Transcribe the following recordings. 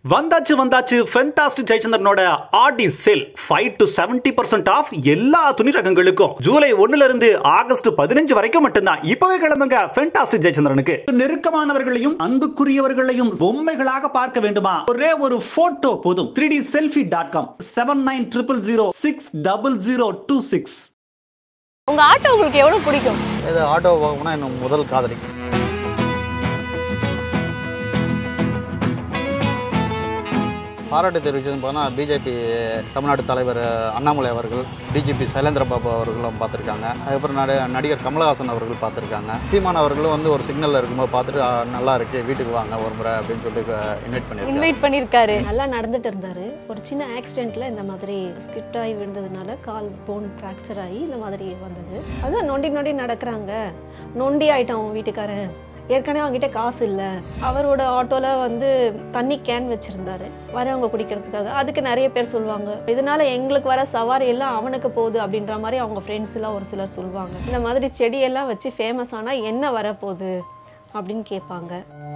வந்தாச்சு வந்தாச்சு ஃபென்டாஸ்டிக் ஜெயச்சந்திரனோட Aadi sale five to seventy percent off எல்லா துணி ரகங்களுக்கும் ஜூலை ஒண்ணுல இருந்து ஆகஸ்ட் பதினஞ்சு வரைக்கும் மட்டும்தான் இப்பவே கிளம்புங்க ஃபென்டாஸ்டிக் ஜெயச்சந்திரனுக்கு நெருக்கமானவர்களையும் அன்புக்குரியவர்களையும் பொம்மைகளாக பார்க்க வேண்டுமா ஒரே ஒரு போட்டோ போதும் three D selfie dot com seven nine triple zero six double zero two six உங்க ஆட்டோ உங்களுக்கு எவ்வளவு பிடிக்கும் இது ஆட்டோ போகணும்னா என்னோட முதல் காதலி பாராட்டு தெரிவிச்சதுன்னு போனால் பிஜேபி தமிழ்நாடு தலைவர் அண்ணாமலை அவர்கள் டிஜிபி சைலேந்திர பாபு அவர்களும் பார்த்துருக்காங்க அதுக்கப்புறம் நடி நடிகர் கமலஹாசன் அவர்கள் பார்த்துருக்காங்க சீமான் அவர்களும் வந்து ஒரு சிக்னலில் இருக்கும்போது பார்த்துட்டு "ஆ, நல்லா இருக்கு வீட்டுக்கு வாங்க ஒரு முறை அப்படின்னு சொல்லி இன்வைட் பண்ணியிருக்காங்க இன்வைட் பண்ணிருக்காரு நல்லா நடந்துட்டு இருந்தாரு ஒரு சின்ன ஆக்சிடென்ட்ல இந்த மாதிரி ஸ்கிட் ஆகி விழுந்ததுனால கால் போன் ஃப்ராக்சர் ஆகி இந்த மாதிரி வந்தது அதான் நொண்டி நொண்டி நடக்கிறாங்க நொண்டி ஆயிட்டான் உன் வீட்டுக்காரன் ஏற்கனவே அவங்ககிட்ட காசு இல்லை அவரோட ஆட்டோவில் வந்து தண்ணி கேன் வச்சுருந்தாரு வரவங்க குடிக்கிறதுக்காக அதுக்கு நிறைய பேர் சொல்லுவாங்க இதனால எங்களுக்கு வர சவாரி எல்லாம் அவனுக்கு போகுது அப்படின்ற மாதிரி அவங்க ஃப்ரெண்ட்ஸ் எல்லாம் ஒரு சிலர் சொல்லுவாங்க இந்த மாதிரி செடியெல்லாம் வச்சு ஃபேமஸ் ஆனால் என்ன வரப்போகுது அப்படின்னு கேட்பாங்க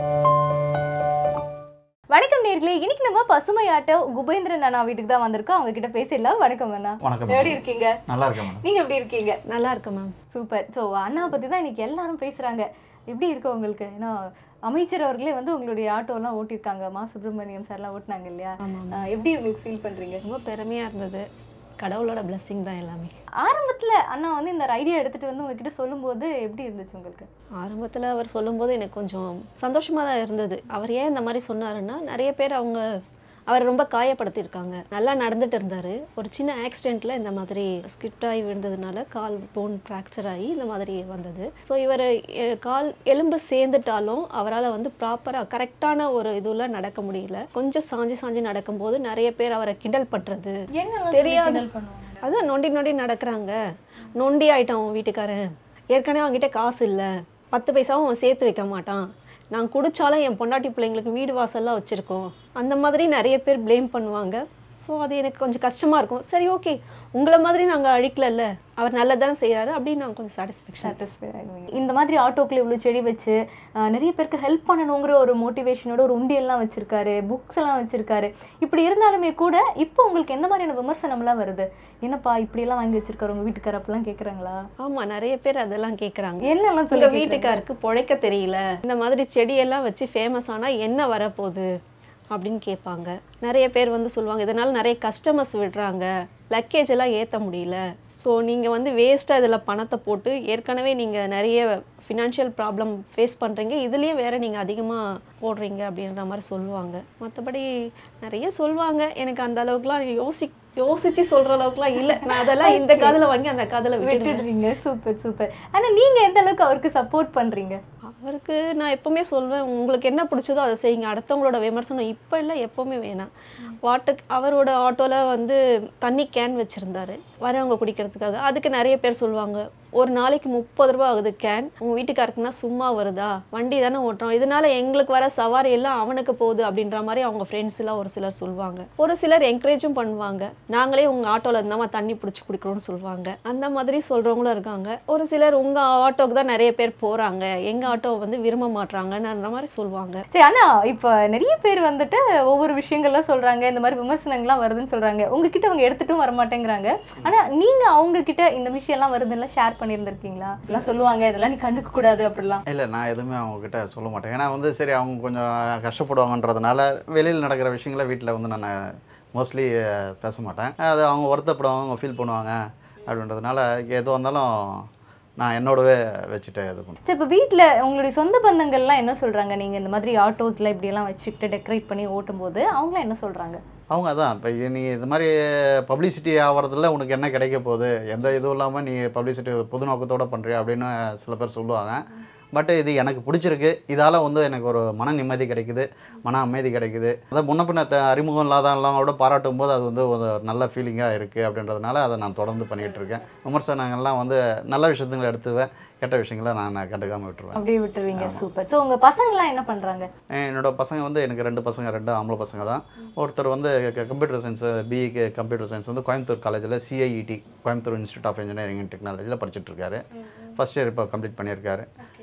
வணக்கம் நேர்களே இன்னைக்கு நம்ம பசுமை ஆட்டோ குபேந்திரன் அண்ணா வீட்டுக்கு தான் வந்திருக்கோம் அவங்க கிட்ட பேசிடலாம் வணக்கம் அண்ணா வணக்கம் எப்படி இருக்கீங்க நல்லா இருக்கேன் மேடம் நீங்க எப்படி இருக்கீங்க நல்லா இருக்கு மேம் சூப்பர் ஸோ அண்ணா பத்தி தான் இன்னைக்கு எல்லாரும் பேசுறாங்க எப்படி இருக்கு உங்களுக்கு ஏன்னா அமைச்சர் அவர்களே வந்து உங்களுடைய ஆட்டோலாம் ஓட்டியிருக்காங்க மா சுப்பிரமணியம் சார்லாம் ஓட்டினாங்க இல்லையா ஆமாம் ஆஹ் எப்படி உங்களுக்கு ஃபீல் பண்றீங்க ரொம்ப பெருமையாக இருந்தது கடவுளோட blessing தான் எல்லாமே ஆரம்பத்துல அண்ணா வந்து இந்த ஐடியா எடுத்துட்டு வந்து உங்ககிட்ட சொல்லும்போது எப்படி இருந்துச்சு உங்களுக்கு ஆரம்பத்தில் அவர் சொல்லும்போது எனக்கு கொஞ்சம் சந்தோஷமாக தான் இருந்தது அவர் ஏன் இந்த மாதிரி சொன்னாருன்னா நிறைய பேர் அவங்க அவர் ரொம்ப காயப்படுத்தியிருக்காங்க நல்லா நடந்துட்டு இருந்தார் ஒரு சின்ன ஆக்சிடெண்ட்டில் இந்த மாதிரி ஸ்கிட் ஆகி விழுந்ததுனால கால் போன் ஃப்ராக்சர் ஆகி இந்த மாதிரி வந்தது ஸோ இவர் கால் எலும்பு சேர்ந்துட்டாலும் அவரால் வந்து ப்ராப்பராக கரெக்டான ஒரு இதுல நடக்க முடியல கொஞ்சம் சாஞ்சி சாஞ்சி நடக்கும்போது நிறைய பேர் அவரை கிண்டல் பண்றது என்ன தெரியாது. பண்ணுவாங்க அதான் நொண்டி நொண்டி நடக்கிறாங்க நொண்டி ஆயிட்டான் உன் வீட்டுக்காரன் ஏற்கனவே அவன்கிட்ட காசு இல்லை பத்து பைசாவும் அவன் சேர்த்து வைக்க மாட்டான் நான் குடிச்சாலும் என் பொண்டாட்டி பிள்ளைங்களுக்கு வீடு வாசல்லாம் வச்சுருக்கோம் அந்த மாதிரி நிறைய பேர் ப்ளேம் பண்ணுவாங்க ஸோ அது எனக்கு கொஞ்சம் கஷ்டமாக இருக்கும் சரி ஓகே உங்களை மாதிரி நாங்கள் அழிக்கலல்ல அவர் நல்லதானே செய்கிறாரு அப்படின்னு நான் கொஞ்சம் சாட்டிஸ்ஃபேக்ஷன் சாட்டிஸ்ஃபைட் ஆகிடுவீங்க இந்த மாதிரி ஆட்டோக்குள்ள இவ்வளோ செடி வச்சு ஆஹ், நிறைய பேருக்கு ஹெல்ப் பண்ணணுங்கிற ஒரு மோட்டிவேஷனோட ஒரு உண்டியெல்லாம் வச்சிருக்காரு புக்ஸ் எல்லாம் வச்சிருக்காரு இப்படி இருந்தாலுமே கூட இப்போ உங்களுக்கு எந்த மாதிரியான விமர்சனம்லாம் வருது என்னப்பா இப்படியெல்லாம் வாங்கி வச்சிருக்காரு உங்க வீட்டுக்கார அப்படிலாம் கேக்குறாங்களா ஆமாம் நிறைய பேர் அதெல்லாம் கேட்குறாங்க என்னெல்லாம் உங்க சொல்லி வீட்டுக்காருக்கு பொழைக்க தெரியல இந்த மாதிரி செடியெல்லாம் வச்சு ஃபேமஸ் ஆனா என்ன வரப்போகுது அப்படின்னு கேட்பாங்க நிறைய பேர் வந்து சொல்லுவாங்க இதனால நிறைய கஸ்டமர்ஸ் விடுறாங்க லக்கேஜ் எல்லாம் ஏற்ற முடியல ஸோ நீங்கள் வந்து வேஸ்ட்டாக இதில் பணத்தை போட்டு ஏற்கனவே நீங்கள் நிறைய ஃபினான்ஷியல் ப்ராப்ளம் ஃபேஸ் பண்ணுறீங்க இதுலேயும் வேறு நீங்கள் அதிகமாக போடுறீங்க அப்படின்ற மாதிரி சொல்லுவாங்க மற்றபடி நிறைய சொல்லுவாங்க எனக்கு அந்த அளவுக்குலாம் யோசி யோசிச்சு சொல்கிற அளவுக்குலாம் இல்லை நான் அதெல்லாம் இந்த காதில் வாங்கி அந்த காதில் விட்டுடுவேன் விட்டுடுறீங்க சூப்பர் சூப்பர் ஆனா நீங்க எந்த அளவுக்கு அவருக்கு சப்போர்ட் பண்றீங்க அவருக்கு நான் எப்பவுமே சொல்வேன் உங்களுக்கு என்ன பிடிச்சதோ அதை செய்யுங்க அடுத்தவங்களோட விமர்சனம் இப்போ இல்லை எப்பவுமே வேணாம் வாட்டர் அவரோட ஆட்டோவில் வந்து தண்ணி கேன் வச்சுருந்தாரு வரவங்க குடிக்கிறதுக்காக அதுக்கு நிறைய பேர் சொல்லுவாங்க ஒரு நாளைக்கு முப்பது ரூபா ஆகுது கேன் உங்கள் வீட்டுக்காருக்குன்னா சும்மா வருதா வண்டி தானே ஓட்டுறோம் இதனால எங்களுக்கு வர சவாரி எல்லாம் அவனுக்கு போகுது அப்படின்ற மாதிரி அவங்க ஃப்ரெண்ட்ஸ் எல்லாம் ஒரு சிலர் சொல்லுவாங்க ஒரு சிலர் என்கரேஜும் பண்ணுவாங்க நாங்களே உங்கள் ஆட்டோவில் இருந்தாமா தண்ணி பிடிச்சி குடிக்கிறோம்னு சொல்லுவாங்க அந்த மாதிரி சொல்கிறவங்களும் இருக்காங்க ஒரு சிலர் உங்கள் ஆட்டோக்கு தான் நிறைய பேர் போகிறாங்க எங்கள் ஆட்டோவை வந்து விரும்ப மாட்றாங்கன்ற மாதிரி சொல்லுவாங்க சரி ஆனா இப்ப நிறைய பேர் வந்துட்டு ஒவ்வொரு விஷயங்கள்லாம் சொல்றாங்க இந்த மாதிரி விமர்சனங்கள்லாம் வருதுன்னு சொல்றாங்க உங்ககிட்ட அவங்க எடுத்துட்டும் வர மாட்டேங்கிறாங்க ஆனா நீங்க அவங்க கிட்ட இந்த விஷயம்லாம் வருதுன்னு ஷேர் பண்ணியிருந்திருக்கீங்களா இதெல்லாம் சொல்லுவாங்க இதெல்லாம் நீ கண்டுக்க கூடாது அப்படிலாம் இல்லை நான் எதுவுமே அவங்கக்கிட்ட சொல்ல மாட்டேன் ஏன்னா வந்து சரி அவங்க கொஞ்சம் கஷ்டப்படுவாங்கன்றதுனால வெளியில் நடக்கிற விஷயங்களை வீட்டில் வந்து நான் மோஸ்ட்லி பேச மாட்டேன் அது அவங்க வருத்தப்படுவாங்க அவங்க ஃபீல் பண்ணுவாங்க அப்படின்றதுனால எது வந்தாலும் நான் என்னோடவே வச்சுட்டு இது பண்ணுவேன் சரி இப்போ வீட்டில் உங்களுடைய சொந்த பந்தங்கள்லாம் என்ன சொல்றாங்க நீங்க இந்த மாதிரி ஆட்டோஸ்ல இப்படியெல்லாம் வச்சுக்கிட்டு டெக்கரேட் பண்ணி ஓட்டும்போது அவங்களாம் என்ன சொல்றாங்க அவங்க அதான் இப்போ நீ இது மாதிரி பப்ளிசிட்டி ஆகிறதுல உனக்கு என்ன கிடைக்க போகுது எந்த இதுவும் இல்லாமல் நீ பப்ளிசிட்டி பொது நோக்கத்தோட பண்ணுறியா அப்படின்னு சில பேர் சொல்லுவாங்க பட் இது எனக்கு பிடிச்சிருக்கு இதால் வந்து எனக்கு ஒரு மன நிம்மதி கிடைக்குது மன அமைதி கிடைக்குது அதை முன்ன பின்ன த- அறிமுகம் இல்லாதவங்களோட பாராட்டும் போது அது வந்து ஒரு நல்ல ஃபீலிங்காக இருக்குது அப்படின்றதுனால அதை நான் தொடர்ந்து பண்ணிகிட்டு இருக்கேன் விமர்சனங்கள்லாம் வந்து நல்ல விஷயத்துங்களை எடுத்துவேன் கெட்ட விஷயங்களை நான் கண்டுக்காமல் விட்டுருவேன் அப்படியே விட்டுருவீங்க சூப்பர் ஸோ உங்க பசங்களாம் என்ன பண்றாங்க என்னோட பசங்க வந்து எனக்கு ரெண்டு பசங்க ரெண்டு ஆம்பளை பசங்க தான் ஒருத்தர் வந்து கம்ப்யூட்டர் சயின்ஸ் பிஇக்கு கம்ப்யூட்டர் சயின்ஸ் வந்து கோயம்புத்தூர் காலேஜில் CIET Coimbatore Institute of Engineering and டெக்னாலஜியில் படிச்சுட்டு இருக்காரு ஃபர்ஸ்ட் இயர் இப்போ கம்ப்ளீட் பண்ணியிருக்காரு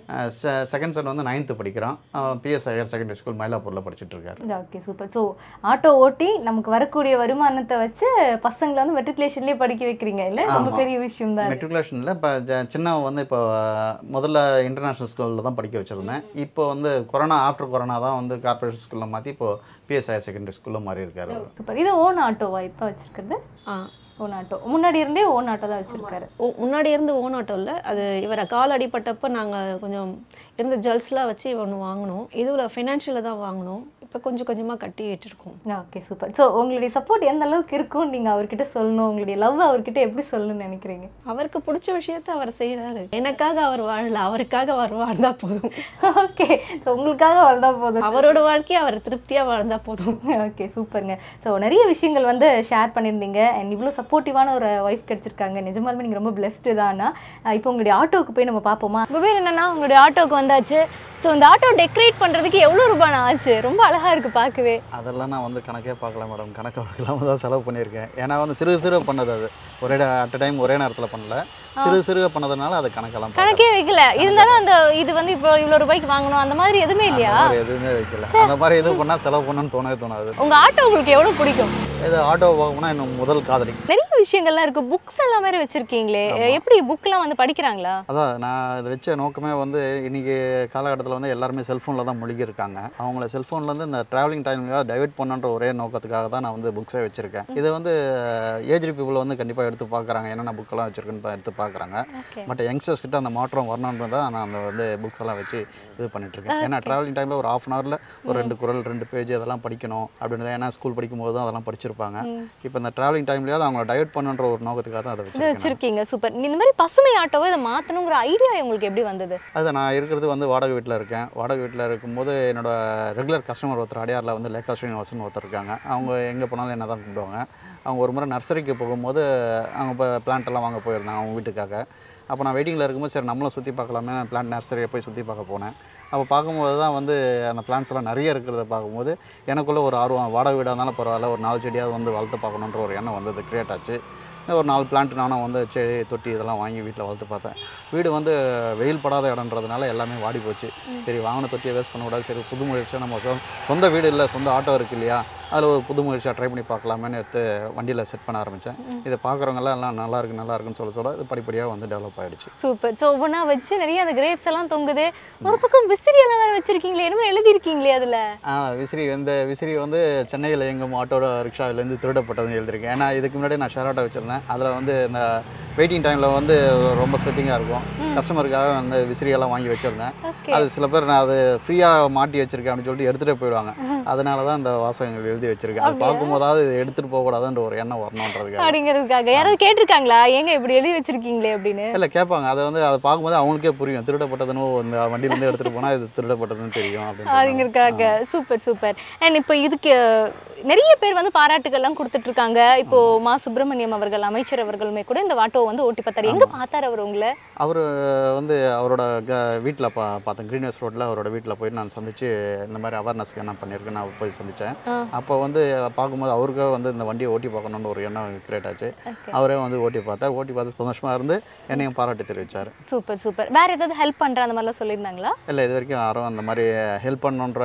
செகண்ட் சன் வந்து நைன்த்து படிக்கிறான் பிஎஸ் ஹையர் செகண்டரி ஸ்கூல் மயிலாப்பூரில் படிச்சுட்டு இருக்காரு ஓகே சூப்பர் ஸோ ஆட்டோ ஓட்டி நமக்கு வரக்கூடிய வருமானத்தை வச்சு பசங்களை வந்து மெட்ரிகுலேஷன்லேயே படிக்க வைக்கிறீங்க இல்லை ரொம்ப ஆமா. பெரிய விஷயம் தான் மெட்ரிகுலேஷனில் இப்போ சின்னவன் வந்து இப்போ முதல்ல இன்டர்நேஷ்னல் ஸ்கூலில் தான் படிக்க வச்சுருந்தேன் இப்போ வந்து கொரோனா ஆஃப்டர் கொரோனா தான் வந்து கார்ப்பரேஷன் ஸ்கூலில் மாற்றி இப்போ பிஎஸ் ஹையர் செகண்டரி ஸ்கூலில் மாறி இருக்காரு அவர். சூப்பர் இது ஓன் ஆட்டோவா இப்போ வச்சிருக்கிறது ஆ ஓன் ஆட்டோ முன்னாடி இருந்தே ஓன் ஆட்டோ தான் வச்சிருக்காரு ஓ முன்னாடி இருந்து ஓன் ஆட்டோ இல்லை அது இவரை கால் அடிப்பட்டப்போ நாங்கள் கொஞ்சம் இருந்த ஜுவல்ஸ்லாம் வச்சு ஒன்று வாங்கினோம் இதுவில் ஃபினான்ஷியலில் தான் வாங்கினோம் இப்போ கொஞ்சம் கொஞ்சமாக கட்டிட்டு இருக்கோம் ஓகே சூப்பர் ஸோ உங்களுடைய சப்போர்ட் எந்த அளவுக்கு இருக்கும் நீங்கள் அவர்கிட்ட சொல்லணும் உங்களுடைய லவ் அவர்கிட்ட எப்படி சொல்லணும்னு நினைக்கிறீங்க அவருக்கு பிடிச்ச விஷயத்த அவர் செய்கிறாரு எனக்காக அவர் வாழல அவருக்காக அவர் வாழ்ந்தா போதும் ஓகே ஸோ உங்களுக்காக வாழ்ந்தா போதும் அவரோட வாழ்க்கையை அவர் திருப்தியாக வாழ்ந்தா போதும் ஓகே சூப்பருங்க ஸோ நிறைய விஷயங்கள் வந்து ஷேர் பண்ணியிருந்தீங்க அண்ட் இவ்வளோ சப்போர்ட்டிவான ஒரு ஒய்ஃப் கிடைச்சிருக்காங்க நிஜமாலுமே நீங்கள் ரொம்ப பிளெஸ்டு தானா இப்போ உங்களுடைய ஆட்டோவுக்கு போய் நம்ம பார்ப்போமா உங்கள் பேர் என்னன்னா உங்களுடைய ஆட்டோவுக்கு வந்தாச்சு ஸோ இந்த ஆட்டோ டெக்கரேட் பண்ணுறதுக்கு எவ்வளோ ரூபாய் ஆச்சு ரொம்ப அழகாக இருக்குது பார்க்கவே அதெல்லாம் நான் வந்து கணக்கே பார்க்கல மேடம் கணக்கு பார்க்கலாம தான் செலவு பண்ணியிருக்கேன் ஏன்னா வந்து சிறு சிறு பண்ணது அது ஒரே அட் டைம் ஒரே நேரத்தில் பண்ணல சிறு சிறு பண்ணதுனால அது கணக்கெல்லாம் பார்க்கல. கணக்கே வைக்கல இருந்தாலும் அந்த இது வந்து இப்போ இவ்வளோ ரூபாய்க்கு வாங்கணும் அந்த மாதிரி எதுவுமே இல்லையா அந்த மாதிரி எதுவுமே வைக்கல அந்த மாதிரி எதுவும் பண்ணால் செலவு பண்ணணும்னு தோணவே தோணாது உங்கள் ஆட்டோ உங்களுக்கு எவ்வளோ பிடிக்கும் இது ஆட்டோ போகணும்னா இன்னும் முதல் காதலி நிறைய விஷயங்கள்லாம் இருக்கு புக்ஸ் எல்லாம் மாதிரி வச்சிருக்கீங்களே எப்படி புக்லாம் வந்து படிக்கிறாங்களா அதான் நான் இதை வச்ச நோக்கமே வந்து இன்னைக்கு காலகட்டத்தில் வந்து எல்லாருமே செல்ஃபோனில் தான் முழுகி இருக்காங்க அவங்கள செல்ஃபோன்லேருந்து இந்த ட்ராவலிங் டைம்ல டைவர்ட் பண்ணுன்ற ஒரே நோக்கத்துக்காக தான் நான் வந்து புக்ஸே வச்சுருக்கேன் இதை வந்து ஏஜ் பீப்புள் வந்து கண்டிப்பாக எடுத்து பார்க்குறாங்க என்னென்ன புக்கெல்லாம் வச்சுருக்குன்னு எடுத்து பார்க்குறாங்க ஓகே பட் யங்ஸ்டர்ஸ் கிட்ட அந்த மாற்றம் வரணுன்றது தான் நான் அந்த வந்து புக்ஸ் எல்லாம் வச்சு இது பண்ணிட்டு இருக்கேன் ஏன்னா ட்ராவலிங் டைமில் ஒரு ஆஃப் அன் ஹவரில் ஒரு ரெண்டு குரல் ரெண்டு பேஜ் அதெல்லாம் படிக்கணும் அப்படின்னு ஏன்னா ஸ்கூல் படிக்கும் போது தான் அதெல்லாம் படிச்சிருப்பாங்க இப்போ இந்த ட்ராவலிங் டைம்லேயாவது அவங்கள டைவர்ட் பண்ணுன்ற ஒரு நோக்கத்துக்காக தான் அதை இது வச்சிருக்கேன் வச்சிருக்கீங்க சூப்பர் இந்த மாதிரி பசுமை ஆட்டோவை இதை மாத்தணுங்கிற ஐடியா உங்களுக்கு எப்படி வந்தது அது நான் இருக்கிறது வந்து வாடகை வீட்டில் இருக்கேன் வாடகை வீட்டில் இருக்கும்போது என்னோட ரெகுலர் கஸ்டமர் ஒருத்தர் அடையாரில் வந்து லேக்கா ஸ்ரீனிவாசன் ஒருத்தர் இருக்காங்க அவங்க எங்கே போனாலும் என்ன தான் கூப்பிடுவாங்க அவங்க ஒரு முறை நர்சரிக்கு போகும்போது அவங்க இப்போ பிளான்ட் எல்லாம் வாங்க போயிருந்தாங்க அவங்க வீட்டுக்காக அப்போ நான் வெயிட்டிங்கில் இருக்கும்போது சரி நம்மளும் சுற்றி பார்க்கலாமே பிளான்ட் நர்சரியை போய் சுற்றி பார்க்க போனேன் அப்போ பார்க்கும்போது தான் வந்து அந்த பிளான்ட்ஸ் எல்லாம் நிறைய இருக்கிறத பார்க்கும்போது எனக்குள்ள ஒரு ஆர்வம் வாடகை வீடாக இருந்தாலும் பரவாயில்ல ஒரு நாலு செடியாவது வந்து வளர்த்து பார்க்கணுன்ற ஒரு எண்ணம் வந்தது கிரியேட் ஆச்சு ஒரு நாலு பிளான்ட் நானும் வந்து செடி தொட்டி இதெல்லாம் வாங்கி வீட்டில் வளர்த்து பார்த்தேன் வீடு வந்து வெயில் படாத இடம்ன்றதுனால எல்லாமே வாடி போச்சு சரி வாங்கின தொட்டியை வேஸ்ட் பண்ணக்கூடாது சரி புது முயற்சியாக நம்ம சொ- சொந்த வீடு இல்லை சொந்த ஆட்டோ இருக்கு இல்லையா அதில் ஒரு புது முயற்சியாக ட்ரை பண்ணி பார்க்கலாமேன்னு எடுத்து வண்டியில் செட் பண்ண ஆரம்பித்தேன் இதை பார்க்குறவங்கலாம் எல்லாம் நல்லா இருக்கு நல்லா இருக்குன்னு சொல்ல சொல்ல இது படிப்படியாக வந்து டெவலப் ஆயிடுச்சு சூப்பர் ஸோ ஒவ்வொன்றா வச்சு நிறைய அந்த கிரேப்ஸ் எல்லாம் தொங்குது ஒரு பக்கம் விசிறி எல்லாம் வேற வச்சிருக்கீங்களே என்னமோ எழுதிருக்கீங்களே அதுல ஆ விசிறி இந்த விசிறி வந்து சென்னையில் எங்கள் ஆட்டோ ரிக்ஷாவிலேருந்து திருடப்பட்டதுன்னு எழுதியிருக்கேன் ஏன்னா இதுக்கு முன்னாடி நான் ஷேர் ஆட்டோ வச்சுருந்தேன் அதில் வந்து இந்த வெயிட்டிங் டைமில் வந்து ரொம்ப ஸ்வெட்டிங்காக இருக்கும் கஸ்டமருக்காக அந்த விசிறியெல்லாம் வாங்கி வச்சுருந்தேன் ஓகே அது சில பேர் நான் அது ஃப்ரீயாக மாட்டி வச்சிருக்கேன் அப்படின்னு சொல்லிட்டு எடுத்துகிட்டே போயிடுவாங்க அதனால தான் இந்த வாசகங்கள் எழுதி வச்சிருக்கேன் அது பார்க்கும்போதாவது இது எடுத்துகிட்டு போகக்கூடாதுன்ற ஒரு எண்ணம் வரணுன்றதுக்காக அப்படிங்கிறதுக்காக யாராவது கேட்டிருக்காங்களா ஏங்க இப்படி எழுதி வச்சிருக்கீங்களே அப்படின்னு இல்லை கேட்பாங்க அதை வந்து அதை பார்க்கும்போது அவங்களுக்கே புரியும் திருடப்பட்டதுன்னு இந்த வண்டியிலேருந்து எடுத்துகிட்டு போனால் இது திருடப்பட்டதுன்னு தெரியும் அப்படின்னு அப்படிங்கிறதுக்காக சூப்பர் சூப்பர் அண்ட் இப்போ இதுக்கு நிறைய பேர் வந்து பாராட்டுகள்லாம் கொடுத்துட்டு இருக்காங்க இப்போ மா சுப்பிரமணியம் அவர்கள் அமைச்சர் அவர்களுமே கூட இந்த ஆட்டோ வந்து ஓட்டி பார்த்தாரு எங்க பார்த்தாரு அவர் உங்களை அவர் வந்து அவரோட க வீட்டில் பா பார்த்தேன் க்ரீன்வேஸ் ரோட்டில் அவரோட வீட்டில் போய் நான் சந்திச்சு இந்த மாதிரி அவேர்னஸ்க்கு என்ன பண்ணியிருக்கேன் நான் போய் சந்தித்தேன் ஆ. அப்போ வந்து பார்க்கும்போது அவருக்கே வந்து இந்த வண்டியை ஓட்டி பார்க்கணுன்னு ஒரு எண்ணம் கிரியேட் ஆச்சு Okay. அவரே வந்து ஓட்டி பார்த்தார் ஓட்டி பார்த்து சந்தோஷமாக இருந்து என்னையும் பாராட்டி தெரிவித்தார் சூப்பர் சூப்பர் வேற ஏதாவது ஹெல்ப் பண்ற அந்த மாதிரிலாம் சொல்லியிருந்தாங்களா இல்லை இது வரைக்கும் யாரும் அந்த மாதிரி ஹெல்ப் பண்ணணுன்ற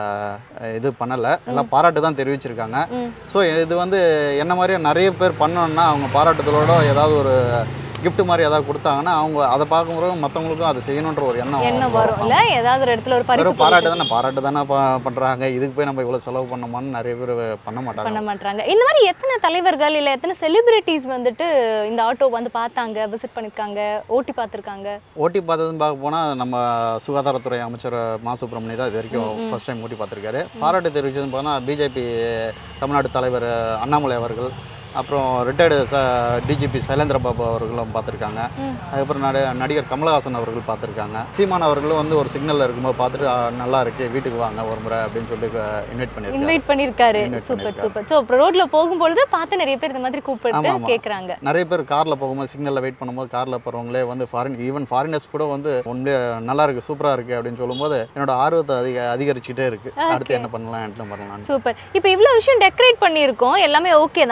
அஹ், இது பண்ணலை எல்லாம் பாராட்டு தான் தெரிவிச்சிருக்காங்க ம். ஸோ இது வந்து என்ன மாதிரியே நிறைய பேர் பண்ணணும்னா அவங்க பாராட்டுதலோட ஏதாவது ஒரு gift மாதிரி ஏதாவது கொடுத்தாங்கன்னா அவங்க அதை பார்க்கும்போது மற்றவங்களுக்கும் அதை செய்யணுன்ற ஒரு எண்ணம் என்ன வரும் இல்ல ஏதாவது ஒரு இடத்துல ஒரு பரிசு வெறும் பாராட்டு தானே பாராட்டு தானே ப- பண்றாங்க இதுக்கு போய் நம்ம இவ்வளவு செலவு பண்ணோமான்னு நிறைய பேர் பண்ண மாட்டாங்க பண்ண மாட்டாங்க இந்த மாதிரி எத்தனை தலைவர்கள் இல்ல எத்தனை செலிபிரிட்டிஸ் வந்துட்டு இந்த ஆட்டோ வந்து பார்த்தாங்க விசிட் பண்ணிருக்காங்க ஓட்டி பார்த்திருக்காங்க ஓட்டி பார்த்ததுன்னு பார்க்க போனால் நம்ம சுகாதாரத்துறை அமைச்சர் மா சுப்பிரமணி தான் இது வரைக்கும் ஃபர்ஸ்ட் டைம் ஓட்டி பார்த்துருக்காரு பாராட்டு தெரிவிச்சதுன்னு போனால் பிஜேபி தமிழ்நாடு தலைவர் அண்ணாமலை அவர்கள் அப்புறம் ரிட்டையர்டு ச டிஜிபி சைலேந்திர பாபு அவர்களும் பார்த்துருக்காங்க ம். அதுக்கப்புறம் நடி நடிகர் கமலஹாசன் அவர்கள் பார்த்துருக்காங்க சீமான் அவர்களும் வந்து ஒரு சிக்னலில் இருக்கும்போது பார்த்துட்டு "ஆ, நல்லா இருக்கு வீட்டுக்கு வாங்க ஒரு முறை அப்படின்னு சொல்லி இன்வைட் பண்ணியிருக்காங்க இன்வைட் பண்ணிருக்காரு Invite சூப்பர் பண்ணிருக்காரு. சூப்பர் சோ அப்புறம் ரோட்ல போகும்பொழுது பார்த்து நிறைய பேர் இந்த மாதிரி கூப்பிட்டு ஆமா, ஆமா. கேக்குறாங்க நிறைய பேர் காரில் போகும்போது சிக்னலில் வெயிட் பண்ணும்போது காரில் போகிறவங்களே வந்து ஃபாரின் ஈவன் ஃபாரினர்ஸ் கூட வந்து உண்மையே நல்லா இருக்கு சூப்பராக இருக்கு அப்படின்னு சொல்லும்போது என்னோட ஆர்வத்தை அதிக அதிகரிச்சுட்டே இருக்கு அடுத்து என்ன பண்ணலாம் என்ன பண்ணலாம் சூப்பர் இப்போ இவ்வளவு விஷயம் டெக்கரேட் பண்ணியிருக்கோம் எல்லாமே ஓகே தான் பட்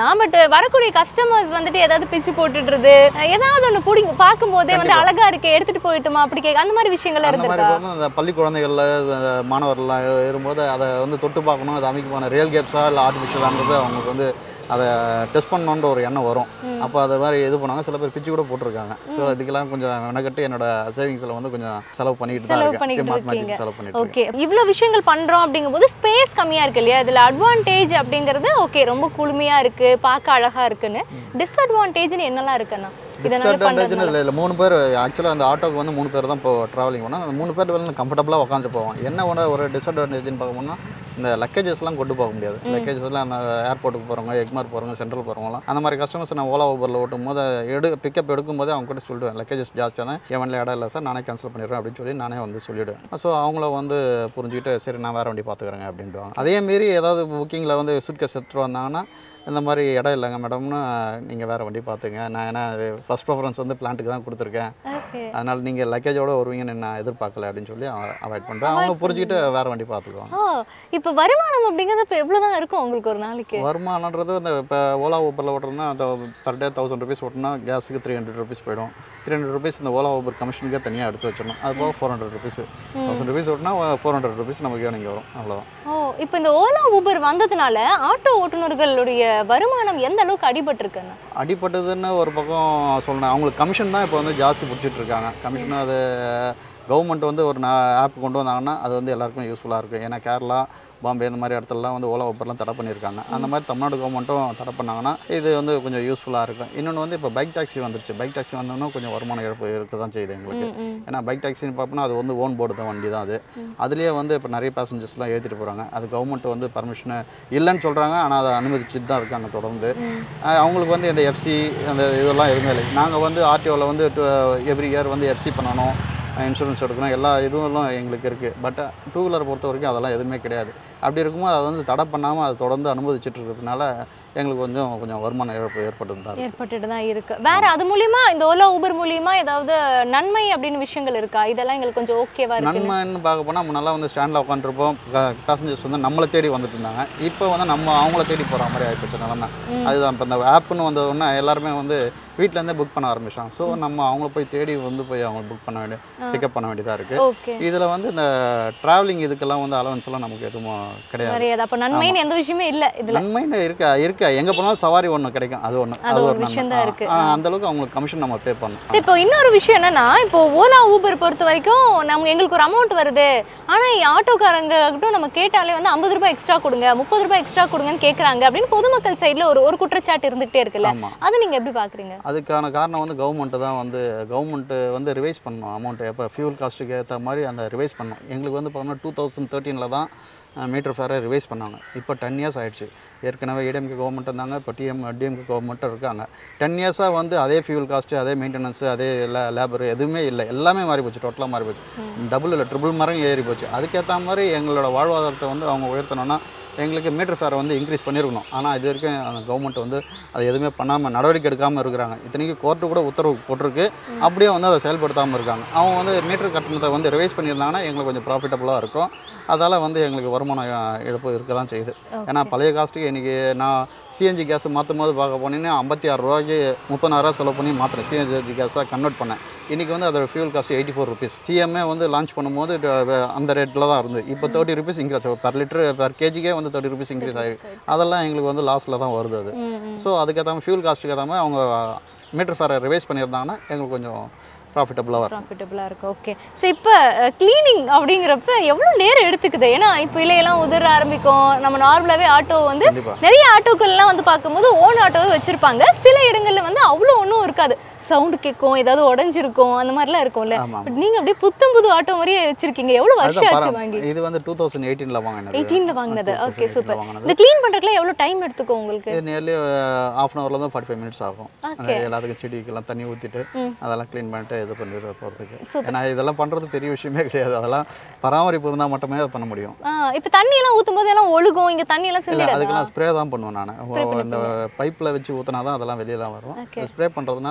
வரக்கூடிய கஸ்டமர்ஸ் வந்துட்டு ஏதாவது பிச்சு போட்டுடுறது ஏதாவது ஒண்ணு பிடிங்க பார்க்கும்போதே வந்து கண்டிப்பா. அழகா இருக்கு எடுத்துட்டு போயிட்டுமா அப்படி கேட்க அந்த மாதிரி விஷயங்கள் அந்த மாதிரி இருந்திருக்கா பார்க்கும்போது அந்த பள்ளி குழந்தைகளில் மாணவர்கள்லாம் இருக்கும்போது அதை வந்து தொட்டு பார்க்கணும் அது அமைக்கமான ரியல் கேப்ஸா இல்லை ஆர்டிஃபிஷியலான்றது அவங்களுக்கு வந்து அதை டெஸ்ட் பண்ணணுன்ற ஒரு எண்ணம் வரும் அப்போ அது மாதிரி இது பண்ணாங்க சில பேர் பிச்சு கூட போட்டிருக்காங்க ஸோ இதுக்கெல்லாம் கொஞ்சம் மெனக்கட்டு என்னோட சேவிங்ஸில் வந்து கொஞ்சம் செலவு பண்ணிட்டு தான் செலவு இருக்கேன் பண்ணிக்கிட்டு மாற்றி இருக்கீங்க. மாற்றி செலவு பண்ணிட்டு இருக்கேன் ஓகே இவ்வளோ விஷயங்கள் பண்றோம் அப்படிங்கும்போது ஸ்பேஸ் கம்மியா இருக்கு இல்லையா இதுல அட்வான்டேஜ் அப்படிங்கிறது ஓகே ரொம்ப குளுமையா இருக்கு பார்க்க அழகா இருக்குன்னு டிஸ்அட்வான்டேஜ்னு என்னெல்லாம் இருக்குண்ணா இதனால டிஸ்அட்வான்டேஜ்னு பண்றது இல்லை இல்லை மூணு பேர் ஆக்சுவலாக அந்த ஆட்டோக்கு வந்து மூணு பேர் தான் இப்போ ட்ராவலிங் பண்ணோம் அந்த மூணு பேர் வந்து கம்ஃபர்டபுளாக உட்காந்துட்டு போவோம் என்ன ஒன்று ஒரு டிஸ்அட்வான்டேஜ்னு பார்க்கணும்னா இந்த லக்கேஜஸ்லாம் கொண்டு போக முடியாது லக்கேஜஸ்லாம் அந்த ஏர்போர்ட்டுக்கு போகிறவங்க எக்மார் போகிறவங்க சென்ட்ரல் போகிறவங்களாம் அந்த மாதிரி கஸ்டமர்ஸ் நான் ஓலா ஊபரில் ஓட்டும் போது எடு பிக்கப் எடுக்கும்போது அவங்க கூட சொல்லிடுவேன் லக்கேஜஸ் ஜாஸ்தியாக தான் என் வண்டியில் இடம் இல்லை சார் நானே கேன்சல் பண்ணிடுறேன் அப்படின்னு சொல்லி நானே வந்து சொல்லிவிடுவேன் ஸோ அவங்கள வந்து புரிஞ்சுக்கிட்டு சரி நான் வேறு வண்டி பார்த்துக்கிறேங்க அப்படின்ட்டுவாங்க அதே மாரி ஏதாவது புக்கிங்கில் வந்து சுட்கேஸ் எடுத்துகிட்டு வந்தாங்கன்னா இந்த மாதிரி இடம் இல்லைங்க மேடம்னு நீங்கள் வேறு வண்டி பார்த்துங்க நான் ஏன்னா ஃபஸ்ட் ப்ரிஃபரன்ஸ் வந்து பிளான்ட்டுக்கு தான் கொடுத்துருக்கேன் ஓகே அதனால் நீங்கள் லக்கேஜோட வருவீங்கன்னு நான் எதிர்பார்க்கல அப்படின்னு சொல்லி அவாய்ட் பண்ணுறேன் அவங்க புரிஞ்சுக்கிட்டு வேறு வண்டி பார்த்துக்குவாங்க ஓ இப்போ வருமானம் அப்படிங்கிறது இப்போ எவ்வளவுதான் இருக்கும் உங்களுக்கு ஒரு நாளைக்கு வருமானன்றது இந்த இப்போ ஓலா ஊபரில் ஓட்டுறோம்னா அந்த பர் டே தௌசண்ட் ருபீஸ் ஓட்டினா கேஸுக்கு த்ரீ ஹண்ட்ரட் ருபீஸ் போயிடும் த்ரீ ஹண்ட்ரட் ருபீஸ் இந்த ஓலா ஊபர் கமிஷனுக்கே தனியாக எடுத்து வச்சிடணும் அது போக four hundred rupees thousand rupees ஓட்டினா ஃபோர் ஹண்ட்ரட் ருபீஸ் நமக்கு இங்கே வரும் அவ்வளோதான் ஓ இப்போ இந்த ஓலா ஊபர் வந்ததுனால ஆட்டோ ஓட்டுநர்களுடைய வருமானம் எந்த அளவுக்கு அடிபட்டிருக்குண்ணா அடிப்பட்டதுன்னு ஒரு பக்கம் சொல்லணும் அவங்களுக்கு கமிஷன் தான் இப்போ வந்து ஜாஸ்தி பிடிச்சிட்டு இருக்காங்க கமிஷன் அது கவர்மெண்ட் வந்து ஒரு ஆப் கொண்டு வந்தாங்கன்னா அது வந்து எல்லாருக்கும் யூஸ்ஃபுல்லாக இருக்கும் ஏன்னா கேரளா பாம்பே இந்த மாதிரி இடத்துலலாம் வந்து ஓலா ஊப்பர்லாம் தடை பண்ணியிருக்காங்க அந்த மாதிரி தமிழ்நாடு கவர்மெண்ட்டும் தடை பண்ணாங்கன்னா இது வந்து கொஞ்சம் யூஸ்ஃபுல்லாக இருக்கும் இன்னொன்று வந்து இப்போ பைக் டாக்ஸி வந்துருச்சு பைக் டாக்ஸி வந்தோன்னா கொஞ்சம் வருமான இழப்பு இருக்க தான் செய்யுது எங்களுக்கு ம், ம். ஏன்னா பைக் டாக்ஸின்னு பார்ப்போம்னா அது வந்து ஓன் போர்டு தான் வண்டி தான் அது அதுலேயே வந்து இப்போ நிறைய பேசஞ்சர்ஸ்லாம் ஏற்றிட்டு போகிறாங்க அது கவர்மெண்ட் வந்து பர்மிஷன் இல்லைன்னு சொல்கிறாங்க ஆனால் அதை அனுமதிச்சுட்டு தான் இருக்காங்க தொடர்ந்து அஹ் அவங்களுக்கு வந்து இந்த எஃப்சி அந்த இதெல்லாம் எதுவுமே இல்லை நாங்கள் வந்து ஆர்டிஓவில் வந்து எவ்ரி இயர் வந்து எஃப்சி பண்ணணும் இன்சூரன்ஸ் எடுக்கணும் எல்லா இதுவும் எங்களுக்கு இருக்குது பட் டூ வீலர் பொறுத்த வரைக்கும் அதெல்லாம் எதுவுமே கிடையாது அப்படி இருக்கும்போது அதை வந்து தடை பண்ணாமல் அதை தொடர்ந்து அனுமதிச்சுட்டு இருக்கிறதுனால எங்களுக்கு கொஞ்சம் கொஞ்சம் வருமான இழப்பு ஏற்பட்டு தான் இருக்கு. ஏற்பட்டுட்டு தான் இருக்கு வேற அது மூலியமா இந்த ஓலா ஊபர் மூலியமா ஏதாவது நன்மை அப்படின்னு விஷயங்கள் இருக்கா இதெல்லாம் எங்களுக்கு கொஞ்சம் ஓகேவா இருக்கு நன்மைன்னு பார்க்க போனால் முன்னெல்லாம் வந்து ஸ்டாண்டில் உட்காந்துருப்போம் பேசஞ்சர்ஸ் வந்து நம்மளை தேடி வந்துட்டு இருந்தாங்க இப்போ வந்து நம்ம அவங்கள தேடி போகிற மாதிரி ஆகிப்போச்சு நிலமை அதுதான் இப்போ இந்த ஆப்புன்னு வந்த உடனே எல்லாருமே வந்து வீட்டிலேருந்தே புக் பண்ண ஆரம்பிச்சாங்க ஸோ நம்ம அவங்கள போய் தேடி வந்து போய் அவங்க புக் பண்ண வேண்டிய பிக்கப் பண்ண வேண்டியதாக இருக்குது ஓகே இதில் வந்து இந்த ட்ராவலிங் இதுக்கெல்லாம் வந்து அலவன்ஸ் எல்லாம் நமக்கு எதுவும் கிடையாது கிடையாது அப்ப நன்மைன்னு எந்த விஷயமே இல்ல இதுல நன்மைன்னு இருக்கா இருக்கா எங்கே போனாலும் சவாரி ஒன்று கிடைக்கும் அது ஒன்று அது ஒரு நன்மை. விஷயம் தான் ஆ, இருக்கு. ஆ, அந்த அளவுக்கு அவங்களுக்கு கமிஷன் நம்ம பே பண்ணணும் சரி, இப்போ இன்னொரு விஷயம் என்னன்னா இப்போ ஓலா ஊபர் பொறுத்த வரைக்கும் நம்ம எங்களுக்கு ஒரு அமௌண்ட் வருது ஆனா ஆட்டோக்காரங்க கிட்ட நம்ம கேட்டாலே வந்து ஐம்பது ரூபாய் எக்ஸ்ட்ரா கொடுங்க முப்பது ரூபாய் எக்ஸ்ட்ரா கொடுங்கன்னு கேக்குறாங்க அப்படின்னு பொதுமக்கள் சைடுல ஒரு ஒரு குற்றச்சாட்டு இருந்துகிட்டே இருக்குல்ல ஆமாம் அது நீங்க எப்படி பாக்குறீங்க அதுக்கான காரணம் வந்து கவர்மெண்ட்டு தான் வந்து கவர்மெண்ட்டு வந்து ரிவைஸ் பண்ணணும் அமௌண்ட்டு எப்போ ஃபியூல் காஸ்ட்டுக்கு ஏற்ற மாதிரி அந்த ரிவைஸ் பண்ணணும் எங்களுக்கு வந்து பார்த்தோம்னா டூ தௌசண்ட் தேர்ட்டீனில் தான் மீட்டர் ஃபேரை ரிவைஸ் பண்ணாங்க இப்போ டென் இயர்ஸ் ஆயிடுச்சு ஏற்கனவே ஏடிஎம்கே கவர்மெண்ட் இருந்தாங்க இப்போ டிஎம் டிஎம்கே கவர்மெண்ட்டும் இருக்காங்க டென் இயர்ஸாக வந்து அதே ஃபியூல் காஸ்ட்டு அதே மெயின்டெனன்ஸ் அதே லேபர் எதுவுமே இல்லை எல்லாமே மாறி போச்சு டோட்டலாக மாறி போச்சு டபுள் இல்லை ட்ரிபிள் மரம் ஏறி போச்சு அதுக்கேற்ற மாதிரி எங்களோட வாழ்வாதாரத்தை வந்து அவங்க உயர்த்தணும்னா எங்களுக்கு மீட்டர் ஃபேரை வந்து இன்க்ரீஸ் பண்ணியிருக்கணும் ஆனால் இது வரைக்கும் அந்த கவர்மெண்ட் வந்து அதை எதுவுமே பண்ணாமல் நடவடிக்கை எடுக்காமல் இருக்கிறாங்க இத்தனைக்கு கோர்ட்டு கூட உத்தரவு போட்டிருக்கு அப்படியே வந்து அதை செயல்படுத்தாமல் இருக்காங்க அவங்க வந்து மீட்டர் கட்டணத்தை வந்து ரிவைஸ் பண்ணியிருந்தாங்கன்னா எங்களுக்கு கொஞ்சம் ப்ராஃபிட்டபுளாக இருக்கும் அதால் வந்து எங்களுக்கு வருமான அஹ், இழப்பு இருக்க தான் செய்யுது ஏன்னா பழைய காஸ்ட்டுக்கு இன்றைக்கி நான் சிஎன்ஜி கேஸ் மாற்றும் போது பார்க்க போனீங்கன்னா ஐம்பத்தி ஆறு ரூபாய்க்கு முப்பதாயிரம் செலவு பண்ணி மாற்றினேன் சிஎன்ஜி கேஸாக கன்வெர்ட் பண்ணேன் இன்றைக்கி வந்து அதோட fuel cost eighty four rupees CMA வந்து லான்ச் பண்ணும்போது ட- அந்த ரேட்டில் தான் இருந்தது இப்போ thirty rupees increase per litre per கேஜிக்கே வந்து தேர்ட்டி ருபீஸ் இன்க்ரீஸ் ஆகிருக்கு அதெல்லாம் எங்களுக்கு வந்து லாஸில் தான் வருது அது ம், ம். ஸோ அதுக்கேற்ற ஃபியூல் காஸ்ட்டுக்கு ஏற்ற மாதிரி அவங்க மீட்டர் ஃபேரை ரிவைஸ் பண்ணியிருந்தாங்கன்னா எங்களுக்கு கொஞ்சம் ப்ராஃபிட்டபுளாக இருக்கும் ப்ராஃபிட்டபுளாக இருக்கு ஓகே சரி இப்போ க்ளீனிங் அப்படிங்கிறப்ப எவ்வளோ நேரம் எடுத்துக்குது ஏன்னா இப்போ இலையெல்லாம் உதிர ஆரம்பிக்கும் நம்ம நார்மலாகவே ஆட்டோ வந்து கண்டிப்பாக நிறைய ஆட்டோக்கள்லாம் வந்து பார்க்கும்போது ஓன் ஆட்டோவே வச்சிருப்பாங்க சில இடங்கள்ல வந்து அவ்வளோ ஒன்றும் இருக்காது சவுண்டு கேட்கும் ஏதாவது உடஞ்சிருக்கும் அந்த மாதிரிலாம் இருக்கும்ல ஆமாம் பட் நீங்க அப்படியே புத்தம் புது ஆட்டோ மாதிரியே வச்சிருக்கீங்க எவ்வளவு வருஷம் அதுதான் ஆச்சு பரவ- வாங்கி இது வந்து டூ தௌசண்ட் எயிட்டீனில் வாங்கினது எயிட்டீன்ல வாங்கினது ஓகே 2018 சூப்பர் வாங்கினது. இந்த க்ளீன் பண்றதுக்குலாம் எவ்வளவு டைம் எடுத்துக்கும் உங்களுக்கு இது நியர்லி ஆஃப் அன் ஹவரில் தான் ஃபார்ட்டி ஃபைவ் மினிட்ஸ் ஆகும் அந்த Okay. எல்லாத்துக்கும் செடிக்கெல்லாம் தண்ணி ஊற்றிட்டு ம். அதெல்லாம் க்ளீன் பண்ணிட்டு இது பண்ணிட்டு போகிறதுக்கு Super. ஏன்னா இதெல்லாம் பண்ணுறது பெரிய விஷயமே கிடையாது அதெல்லாம் பராமரிப்பு இருந்தால் மட்டுமே அதை பண்ண முடியும் ஆ, இப்போ தண்ணி எல்லாம் ஊத்தும் போது எல்லாம் ஒழுகும் இங்க தண்ணி எல்லாம் இல்லை சிந்திடாதா அதுக்கெல்லாம் ஸ்ப்ரே தான் பண்ணுவேன் நான் இந்த பைப்பில் வச்சு ஊற்றினா தான் அதெல்லாம் வெளியெல்லாம் வரும் Okay. ஸ்ப்ரே பண்ணுறதுனால அது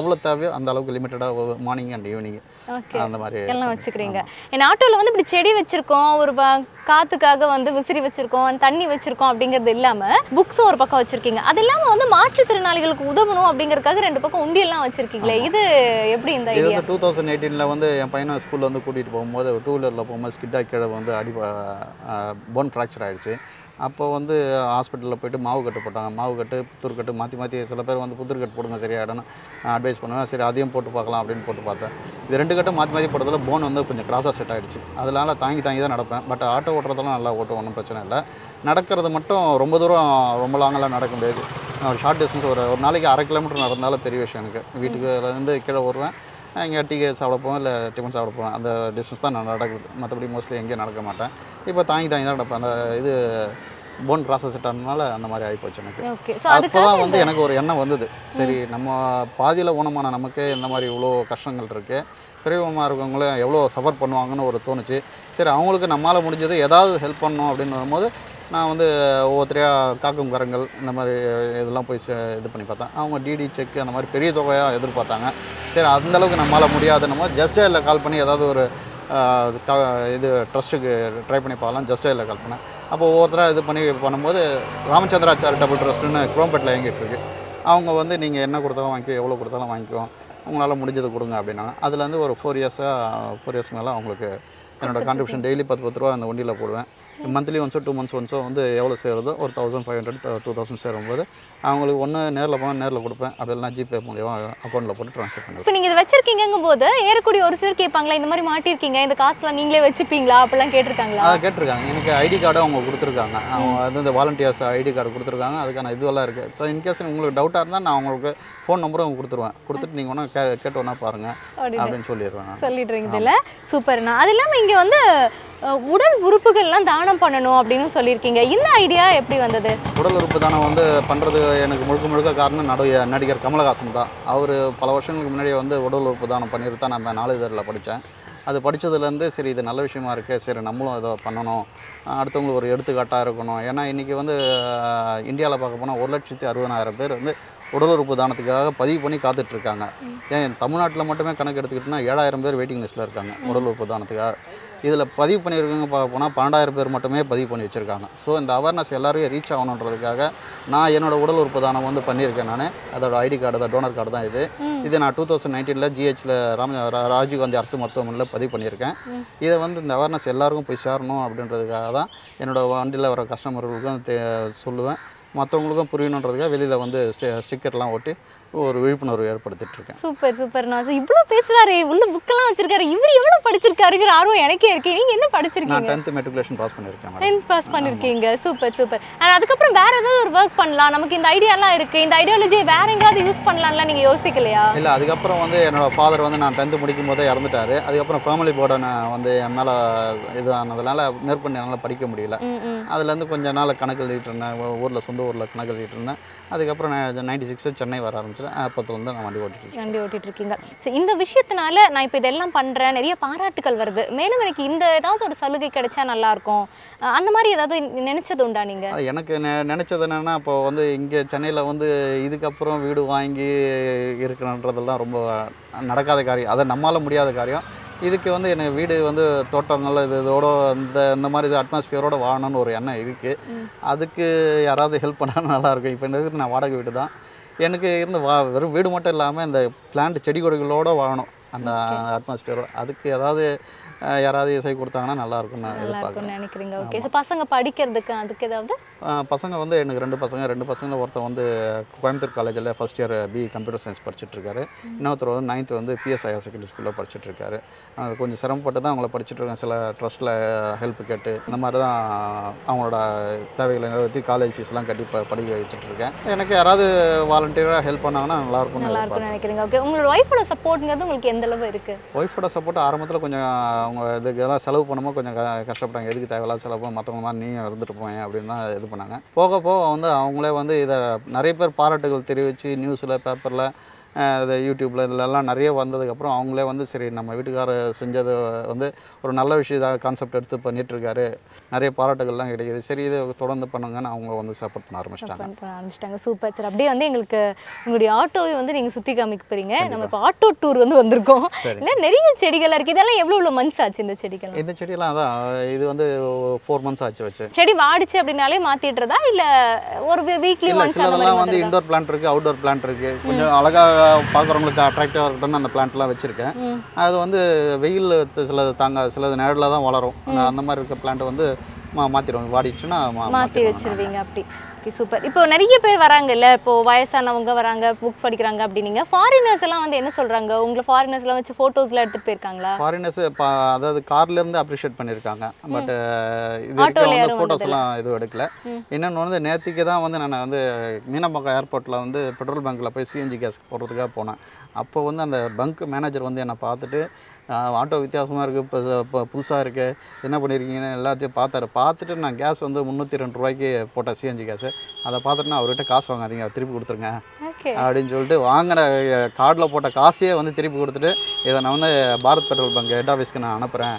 எவ்வளோ தேவையோ அந்த அளவுக்கு லிமிட்டடாக மார்னிங் அண்ட் ஈவினிங் ஓகே அந்த மாதிரி எல்லாம் வச்சுக்கிறீங்க என் ஆட்டோல வந்து இப்படி செடி வச்சிருக்கோம் ஒரு ப- காத்துக்காக வந்து விசிறி வச்சிருக்கோம் தண்ணி வச்சிருக்கோம் அப்படிங்கிறது இல்லாம புக்ஸும் ஒரு பக்கம் வச்சிருக்கீங்க அது இல்லாம வந்து மாற்றுத்திறனாளிகளுக்கு உதவணும் அப்படிங்கறதுக்காக ரெண்டு பக்கம் உண்டியெல்லாம் வச்சிருக்கீங்களே இது எப்படி இந்த இது ஐடியா வந்து டூ தௌசண்ட் எயிட்டீனில் வந்து என் பையனை ஸ்கூலில் வந்து கூட்டிகிட்டு போகும்போது டூ வீலரில் போகும்போது ஸ்கிட்டா கீழே வந்து அடி போன் ஃப்ராக்சர் ஆயிடுச்சு அப்போ வந்து ஹாஸ்பிட்டலில் போயிட்டு மாவு கட்டு போட்டாங்க மாவு கட்டு புத்தூர் கட்டு மாற்றி மாற்றி சில பேர் வந்து புத்தூர் கட்டு போடுங்க சரியாயிடணும் அட்வைஸ் பண்ணுவேன் சரி அதையும் போட்டு பார்க்கலாம் அப்படின்னு போட்டு பார்த்தேன் இது ரெண்டு கட்டும் மாற்றி மாற்றி போட்டதில் போன் வந்து கொஞ்சம் கிராஸாக செட் ஆயிடுச்சு அதனால தாங்கி தாங்கி தான் நடப்பேன் பட் ஆட்டோ ஓட்டுறதெல்லாம் நல்லா ஓட்டும் ஒன்றும் பிரச்சனை இல்லை நடக்கிறது மட்டும் ரொம்ப தூரம் ரொம்ப லாங்கெல்லாம் நடக்க முடியாது ஒரு ஷார்ட் டிஸ்டன்ஸ் ஒரு ஒரு நாளைக்கு அரை கிலோமீட்டர் நடந்தாலும் பெரிய விஷயம் எனக்கு வீட்டுக்கு இருந்து கீழே வருவேன் இங்கே டீ சாப்பிட போவேன் இல்லை டிஃபன் சாப்பிட போவேன் அந்த டிஸ்டன்ஸ் தான் நான் நடக்குது மற்றபடி மோஸ்ட்லி எங்கேயும் நடக்க மாட்டேன் இப்போ தாங்கி தாங்கி தான் நடப்பேன் அந்த இது போன் ப்ராசஸ் ஆனதுனால அந்த மாதிரி ஆகிப்போச்சு எனக்கு ஓகே ஸோ அப்போ அதுக்காக தான் வந்து எனக்கு ஒரு எண்ணம் வந்தது சரி நம்ம பாதியில் ஊனமான நமக்கு இந்த மாதிரி இவ்வளோ கஷ்டங்கள் இருக்குது பெரியவமாக இருக்கவங்களும் எவ்வளோ சஃபர் பண்ணுவாங்கன்னு ஒரு தோணுச்சு சரி அவங்களுக்கு நம்மளால் முடிஞ்சது ஏதாவது ஹெல்ப் பண்ணணும் அப்படின்னு வரும்போது நான் வந்து ஒவ்வொருத்தரையாக காக்கும் கரங்கள் இந்த மாதிரி இதெல்லாம் போய் சே- இது பண்ணி பார்த்தேன் அவங்க டிடி செக் அந்த மாதிரி பெரிய தொகையாக எதிர்பார்த்தாங்க சரி அந்த அளவுக்கு நம்மளால் முடியாதுன்னு ஜஸ்ட் இல்லை கால் பண்ணி ஏதாவது ஒரு ஆஹ், க- இது ட்ரஸ்ட்டுக்கு ட்ரை பண்ணி பார்க்கலாம் ஜஸ்ட் இல்லை கால் பண்ணேன் அப்போ ஒவ்வொருத்தராக இது பண்ணி பண்ணும்போது ராமச்சந்திரா சேரிட்டபிள் ட்ரஸ்ட்டுன்னு குரோம்பேட்டில் இயங்கிட்டு இருக்கு அவங்க வந்து நீங்கள் என்ன கொடுத்தாலும் வாங்கிக்கோ எவ்வளோ கொடுத்தாலும் வாங்கிக்கோ உங்களால் முடிஞ்சது கொடுங்க அப்படின்னாங்க அதுலேருந்து ஒரு ஃபோர் இயர்ஸாக ஃபோர் இயர்ஸ் மேலே அவங்களுக்கு என்னோட கான்ட்ரிபியூஷன் டெய்லி பத்து பத்து ரூபா அந்த வண்டியில் போடுவேன் மந்த்லி ஒன்ஸோ டூ மந்த்ஸ் ஒன்ஸோ வந்து எவ்வளோ சேருதோ ஒரு thousand five hundred two thousand சேரும்போது அவங்களுக்கு ஒன்று நேரில் போனால் நேரில் கொடுப்பேன் அப்படி இல்லைனா ஜிபே மூலியமாக அக்கௌண்ட்டில் போட்டு ட்ரான்ஸ்ஃபர் பண்ணுவேன் இப்போ நீங்க இதை வச்சிருக்கீங்கும் போது ஏறக்கூடிய ஒரு சிலர் கேட்பாங்களா இந்த மாதிரி மாட்டிருக்கீங்க இந்த காசுலாம் நீங்களே வச்சுப்பீங்களா அப்படிலாம் கேட்டிருக்காங்களா அதை கேட்டிருக்காங்க எனக்கு ஐடி கார்டு அவங்க கொடுத்துருக்காங்க அவங்க வந்து இந்த வாலண்டியர்ஸ் ஐடி கார்டு கொடுத்துருக்காங்க அதுக்கான இதுவெல்லாம் இருக்குது ஸோ இன்கேஸ் உங்களுக்கு டவுட்டாக இருந்தால் நான் உங்களுக்கு ஃபோன் நம்பரும் அவங்க கொடுத்துருவேன் கொடுத்துட்டு நீங்கள் ஒன்றா கே கேட்டு ஒன்றா பாருங்கள் அப்படின்னு அப்படின்னு சொல்லிடுவேன் நான் சொல்லிடுறீங்க இதில் சூப்பர்ண்ணா அது இல்லாமல் இங்கே வந்து அஹ், உடல் உறுப்புகள்லாம் தானம் பண்ணணும் அப்படின்னு சொல்லியிருக்கீங்க இந்த ஐடியா எப்படி வந்தது உடல் உறுப்பு தானம் வந்து பண்ணுறது எனக்கு முழுக்க முழுக்க காரணம் நடிகர் நடிகர் கமலஹாசன் தான் அவர் பல வருஷங்களுக்கு முன்னாடியே வந்து உடல் உறுப்பு தானம் பண்ணிட்டு தான் நம்ம நாளிதழில் படித்தேன் அது படித்ததுலேருந்து சரி இது நல்ல விஷயமா இருக்கே சரி நம்மளும் இதை பண்ணணும் அஹ் அடுத்தவங்களுக்கு ஒரு எடுத்துக்காட்டாக இருக்கணும் ஏன்னா இன்றைக்கி வந்து இந்தியாவில் பார்க்க போனால் ஒரு லட்சத்தி அறுபதாயிரம் பேர் வந்து உடல் உறுப்பு தானத்துக்காக பதிவு பண்ணி காத்துட்டு இருக்காங்க ஏன் தமிழ்நாட்டில் மட்டுமே கணக்கு எடுத்துக்கிட்டோம்னா ஏழாயிரம் பேர் வெயிட்டிங் லிஸ்ட்டில் இருக்காங்க உடல் உறுப்பு தானத்துக்காக இதில் பதிவு பண்ணியிருக்கவங்க பார்க்க போனால் பன்னெண்டாயிரம் பேர் மட்டுமே பதிவு பண்ணி வச்சுருக்காங்க ஸோ இந்த அவேர்னஸ் எல்லாரையும் ரீச் ஆகணுன்றதுக்காக நான் என்னோட உடல் உறுப்பு தானம் வந்து பண்ணியிருக்கேன் நான் அதோட ஐடி கார்டு தான் டோனர் கார்டு தான் இது இது நான் டூ தௌசண்ட் நைன்டீனில் ஜிஹெச்சில் ராம ரா- ராஜீவ்காந்தி அரசு மருத்துவமனையில் பதிவு பண்ணியிருக்கேன் இதை வந்து இந்த அவேர்னஸ் எல்லாருக்கும் போய் சேரணும் அப்படின்றதுக்காக தான் என்னோட வண்டியில் வர கஸ்டமர்களுக்கும் தே சொல்லுவேன் மற்றவங்களுக்கும் புரியணுன்றதுக்காக வெளியில் வந்து ஸ்டி ஸ்டிக்கர்லாம் ஒட்டி ஒரு விழிப்புணர்வு ஏற்படுத்திட்டு இருக்கேன் சூப்பர் சூப்பர்ண்ணா ஸோ இவ்வளோ பேசுறாரு உள்ள புக்கெல்லாம் வச்சிருக்காரு இவர் எவ்வளோ படிச்சிருக்காருங்கிற ஆர்வம் எனக்கே இருக்கு நீங்க என்ன நான் படிச்சிருக்கீங்க டென்த்து மெட்ரிகுலேஷன் பாஸ் பண்ணியிருக்கேன் மேடம் டென்த் பாஸ் பண்ணிருக்கீங்க சூப்பர் சூப்பர் அண்ட் அதுக்கப்புறம் வேற ஏதாவது ஒரு ஒர்க் பண்ணலாம் நமக்கு இந்த ஐடியாலாம் இருக்கு இந்த ஐடியாலஜியை வேற எங்கேயாவது யூஸ் பண்ணலாம்லாம் நீங்க யோசிக்கலையா இல்லை அதுக்கப்புறம் வந்து என்னோட ஃபாதர் வந்து நான் டென்த்து முடிக்கும் போதே இறந்துட்டாரு அதுக்கப்புறம் ஃபேமிலி போர்டை நான் வந்து என் மேலே இது ஆனதுனால மேற்கொண்டு என்னால் படிக்க முடியல ம் ம் அதுலேருந்து கொஞ்ச நாள் கணக்கு எழுதிட்டு இருந்தேன் ஊரில் சொந்த ஊரில் கணக்கு எழுதிட்டு இருந்தேன் அதுக்கப்புறம் நான் நைன்டி சிக்ஸில் சென்னை வர ஆரம்பிச்சிட்டேன் அப்போத்துலேருந்து நான் வண்டி ஓட்டிட்டு இருக்கேன். வண்டி ஓட்டிட்டு இருக்கீங்க So, இந்த விஷயத்தினால நான் இப்போ இதெல்லாம் பண்றேன் நிறைய பாராட்டுகள் வருது மேலும் எனக்கு இந்த ஏதாவது ஒரு சலுகை கிடைச்சா நல்லா இருக்கும் அஹ் அந்த மாதிரி ஏதாவது நினைச்சது உண்டா நீங்க அது எனக்கு நெ நினச்சது என்னென்னா இப்போ வந்து இங்கே சென்னையில் வந்து இதுக்கப்புறம் வீடு வாங்கி இருக்கணுன்றதெல்லாம் ரொம்ப நடக்காத காரியம் அதை நம்மளால் முடியாத காரியம் இதுக்கு வந்து எனக்கு வீடு வந்து தோட்டங்கள் இது இதோட இந்த இந்த மாதிரி இது அட்மாஸ்பியரோட வாழணும்னு ஒரு எண்ணம் இருக்குது அதுக்கு யாராவது ஹெல்ப் பண்ணால் நல்லாயிருக்கும் இப்போ இருக்கிறது நான் வாடகை வீடு தான் எனக்கு இருந்த வா வெறும் வீடு மட்டும் இல்லாமல் இந்த பிளான்ட் செடி கொடிகளோட வாழணும் அந்த அட்மாஸ்பியரோட அதுக்கு ஏதாவது அஹ், யாராவது இசை கொடுத்தாங்கன்னா நல்லாயிருக்கும்னு நான் நல்லா எதிர்பார்க்குறேன் இருக்கும்னு நினைக்கிறீங்க ஓகே ஸோ பசங்க படிக்கிறதுக்கு அதுக்கு ஏதாவது ஆஹ் பசங்க வந்து எனக்கு ரெண்டு பசங்க ரெண்டு பசங்க ஒருத்தன் வந்து கோயம்புத்தூர் காலேஜில் first year BE computer science படிச்சுட்டு இருக்காரு இன்னொருத்தர் வந்து நைன்த் வந்து பிஎஸ் ஹையர் செகண்டரி ஸ்கூலில் படிச்சுட்டு இருக்காரு அது கொஞ்சம் சிரமப்பட்டு தான் அவங்கள படிச்சுட்டு இருக்கேன் சில ட்ரஸ்ட்டில் ஹெல்ப் கேட்டு இந்த மாதிரி தான் அவங்களோட தேவைகளை நிறைவேற்றி காலேஜ் ஃபீஸ்லாம் கட்டி ப படிக்க வச்சுட்டு இருக்கேன் எனக்கு யாராவது வாலண்டியராக ஹெல்ப் பண்ணாங்கன்னா நல்லாயிருக்கும்னு நல்லா எதிர்பார்க்குறேன் இருக்கும்னு நினைக்கிறீங்க ஓகே உங்களோட ஒய்ஃபோட சப்போர்ட்ங்கிறது உங்களுக்கு எந்த அளவு இருக்கு ஒய்ஃபோட சப்போர்ட் ஆரம்பத்தில் கொஞ்சம் அவங்க இதுக்கு எல்லாம் செலவு பண்ணும்போது கொஞ்சம் க- கஷ்டப்பட்டாங்க எதுக்கு தேவையில்லாத செலவு பண்ண மற்றவங்க மாதிரி நீயும் இருந்துட்டு போயேன் அப்படின்னு தான் இது பண்ணாங்க போக போக வந்து அவங்களே வந்து இதை நிறைய பேர் பாராட்டுகள் தெரிவித்து நியூஸில் பேப்பரில் இது யூடியூப்பில் இதிலெல்லாம் நிறைய வந்ததுக்கப்புறம் அவங்களே வந்து சரி நம்ம வீட்டுக்காரர் செஞ்சது வந்து ஒரு நல்ல விஷயம் கான்செப்ட் எடுத்து பண்ணிட்டு இருக்காரு நிறைய பாராட்டுகள்லாம் கிடைக்குது சரி இது தொடர்ந்து பண்ணுங்கன்னு அவங்க வந்து சப்போர்ட் பண்ண ஆரம்பிச்சிட்டாங்க பண்ண பண்ண ஆரம்பிச்சிட்டாங்க சூப்பர் சார் அப்படியே வந்து எங்களுக்கு உங்களுடைய ஆட்டோவை வந்து நீங்க சுத்தி காமிக்க போறீங்க நம்ம இப்போ ஆட்டோ டூர் வந்து வந்திருக்கோம் சரி. இல்ல நிறைய செடிகள் இருக்கு இதெல்லாம் எவ்வளவு எவ்வளவு மந்த்ஸ் ஆச்சு இந்த செடிகள் இந்த செடியெல்லாம் அதான் இது வந்து ஃபோர் மந்த்ஸ் ஆச்சு வச்சு செடி வாடிச்சு அப்படின்னாலே மாத்திடுறதா இல்ல ஒரு வீக்லி இல்லை ஒன்ஸ் அந்த சிலதெல்லாம் வந்து மாதிரி இண்டோர் பிளான்ட் இருக்குது அவுட்டோர் பிளான்ட் இருக்குது கொஞ்சம் அழகாக பார்க்குறவங்களுக்கு அட்ராக்டிவாக இருக்கட்டும்னு அந்த பிளான்ட்லாம் வச்சுருக்கேன் ம். அது வந்து வெயில் சிலது தாங்காது சிலது நிழலில் தான் வளரும் அந்த மாதிரி இருக்க பிளான்ட் வந்து மா மாற்றிடுவோம் வாடிடுச்சுன்னா மா- மாத்தி மாத்திடுவோம். வச்சிருவீங்க அப்படி ஓகே சூப்பர் இப்போ நிறைய பேர் வராங்கல்ல இப்போ வயசானவங்க வராங்க புக் படிக்கிறாங்க அப்படின்னீங்க ஃபாரினர்ஸ் எல்லாம் வந்து என்ன சொல்றாங்க உங்களை ஃபாரினர்ஸ் எல்லாம் வச்சு போட்டோஸ்லாம் எடுத்துட்டு போயிருக்காங்களா ஃபாரினர்ஸ் அதாவது கார்ல இருந்து அப்ரிஷியேட் பண்ணியிருக்காங்க பட் இது Auto ல வரைக்கும் வந்து யாரும் ஃபோட்டோஸ்லாம் எதுவும் எடுக்கல இன்னொன்று வந்து நேற்றுக்கு தான் வந்து நான் வந்து மீனம்பாக்கம் ஏர்போர்ட்டில் வந்து பெட்ரோல் பங்க்கில் போய் சிஎன்ஜி கேஸ் போடுறதுக்காக போனேன் அப்போ வந்து அந்த பங்க் மேனேஜர் வந்து என்னை பார்த்துட்டு ஆஹ், ஆட்டோ வித்தியாசமாக இருக்குது இப்போ இப்போ புதுசாக இருக்குது என்ன பண்ணியிருக்கீங்கன்னு எல்லாத்தையும் பார்த்தாரு பார்த்துட்டு நான் கேஸ் வந்து முந்நூற்றி ரெண்டு ரூபாய்க்கு போட்டேன் சிஎன்ஜி கேஸு அதை பார்த்துட்டு நான் அவர்கிட்ட காசு வாங்காதீங்க அதை திருப்பி கொடுத்துருங்க ஓகே அப்படின்னு சொல்லிட்டு வாங்கின கார்டில் போட்ட காசையே வந்து திருப்பி கொடுத்துட்டு இதை நான் வந்து பாரத் பெட்ரோல் பங்க் ஹெட் ஆஃபீஸ்க்கு நான் அனுப்புகிறேன்